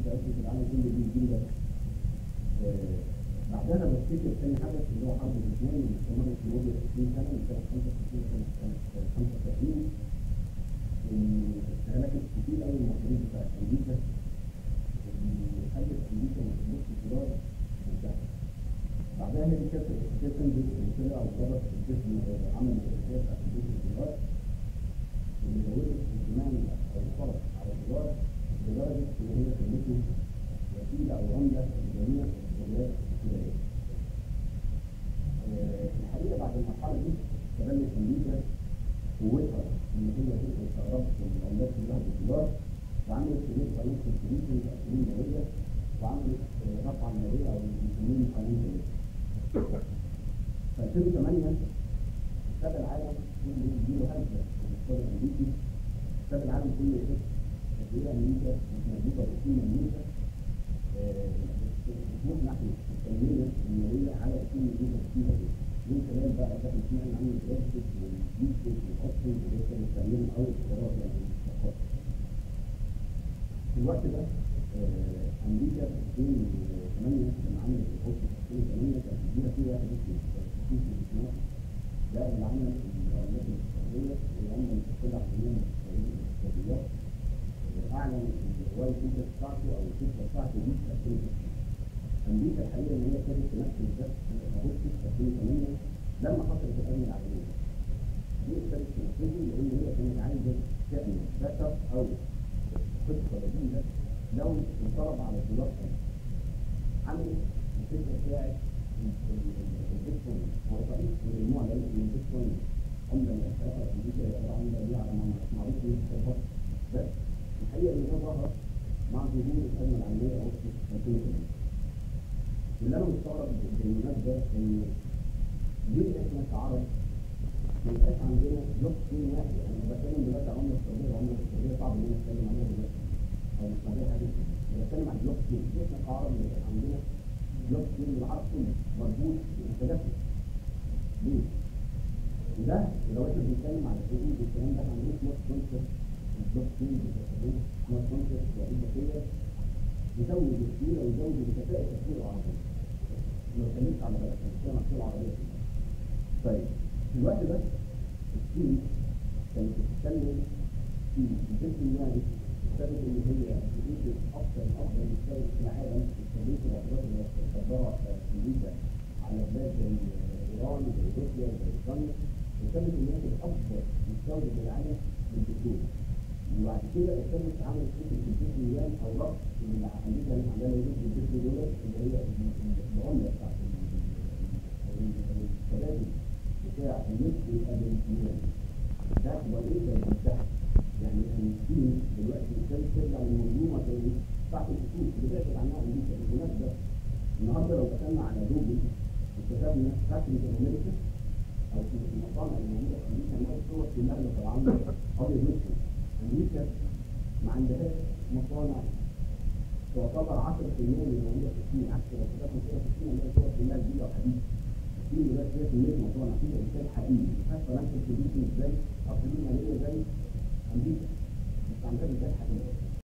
بتاعتنا في العالم كله دي جديده آه، بعدها بفتكر تاني حدث اللي هو حرب لبنان اللي استمرت لمده 20 سنه من سنه 65 لسنه 35 واستهلاكت كتير قوي المصاريف بتاعت امريكا اللي خلت امريكا ما تبصش دولار منتهى بعدها هي دي كانت اساسا طلع وضرب الجسم عمل الاساسيات بتاعت الدولار اللي زودت اهتمام او الفرق على الدولار لدرجه ان هي خلته وسيله او رمزه لجميع الدولات الابتدائيه. آه، الحقيقه بعد المرحله دي تبنت امريكا قوتها ان هي تقدر تقرب من العملات كلها بالدولار وعملت كميه قانون كونستيتيوشن تقسيم ماليه وعملت آه، رفعه ماليه او بنسميه قانون ماليه. في 2008 ساب العالم كله يديله هزه الاقتصاد الامريكي ساب العالم كله يحس قد ايه امريكا مش مربوطه باسم امريكا آه، بتروح ناحيه التنميه الماليه على اسم امريكا كتير قوي من خلال بقى داخل فيها اللي عامل بريكسيت والبيكسيت والاوبشنز اللي كانوا بيستعملوا اول اختيارات يعني الاستثمار. في الوقت ده آه، امريكا في 2008 لما عملت الخطه في 2008 كانت بتديها فيه واحد اسمه تخصيص الاجتماع ده اللي عمل العملات الاقتصاديه والعمله المستقله عالميا الاقتصاديات اعلن الوايت بيبر بتاعته او الفكره بتاعته دي في 2006 امريكا الحقيقه ان هي كانت تنفذ ده في اغسطس 2008 لما حصلت الازمه العالميه دي ابتدت تنفذه لان هي كانت عايزه تعمل باك اب او خطه بديله لو انطلب على الدولار تاني عملت الفكره بتاعت البيتكوين هو رئيس مجموعه لا من البيتكوين عمله من الاساسات الامريكيه يعتبر عمله دي على معروف من الخبرات بس الحقيقه ان ده ظهر مع ظهور الازمه العالميه اغسطس 2008 واللي انا مستغرب بالمناسبه ان ليه احنا كعرب ما يبقاش عندنا بلوك تشين واحد انا بتكلم دلوقتي عن عمله اقتصاديه وعمله اقتصاديه صعب ان انا اتكلم عنها دلوقتي او مش موضوع حديث انا بتكلم عن بلوك تشين ليه احنا كعرب ما يبقاش عندنا بلوك تشين للعرب كله مربوط بالتدخل ليه؟ وده لو احنا بنتكلم على الحدود والكلام ده هنقول سمارت كونسبت البلوك تشين بتستخدمه سمارت كونسبت وعيد ذكيه يزود السيوله ويزود بكفاءه التفكير العربيه لو اتكلمت على بلد بتتكلم عن السيوله العربيه طيب في الوقت ده الصين كانت بتتكلم في الجسم يعني ابتدت ان هي تدوس اكثر افضل مستوى في العالم استخدمت العقوبات اللي بتصدرها امريكا على بلاد زي ايران وزي روسيا وزي اوكرانيا وابتدت ان هي تبقى افضل مستورد في العالم للبترول وبعد كده ابتدت عملت فكره البيتكوين يوان او ربط اللي امريكا اللي عندها يوجد البيتكوين دولار اللي هي العمله بتاعت التبادل بتاع النفط يبقى باليوان ده هو ايه ده المفتاح يعني الصين دلوقتي ابتدت ترجع للمنظومه تاني بتاعت الفلوس اللي بعدت عنها امريكا بالمناسبه النهارده لو دخلنا على جوجل وكتبنا فاكتوري في امريكا او في المصانع اللي موجوده في امريكا نلاقي الصور كلها اللي طالعه ابيض واسود امريكا ما عندهاش مصانع تعتبر 10% من اللي موجوده في الصين عكس لو كتبنا كده في الصين هنلاقي صور كلها جديده وحديثه الصين دلوقتي فيها كميه مصانع فيها انتاج حقيقي ما فيهاش فاينانشال سوليوشن ازاي او حلول ماليه زي امريكا بس عندها انتاج حقيقي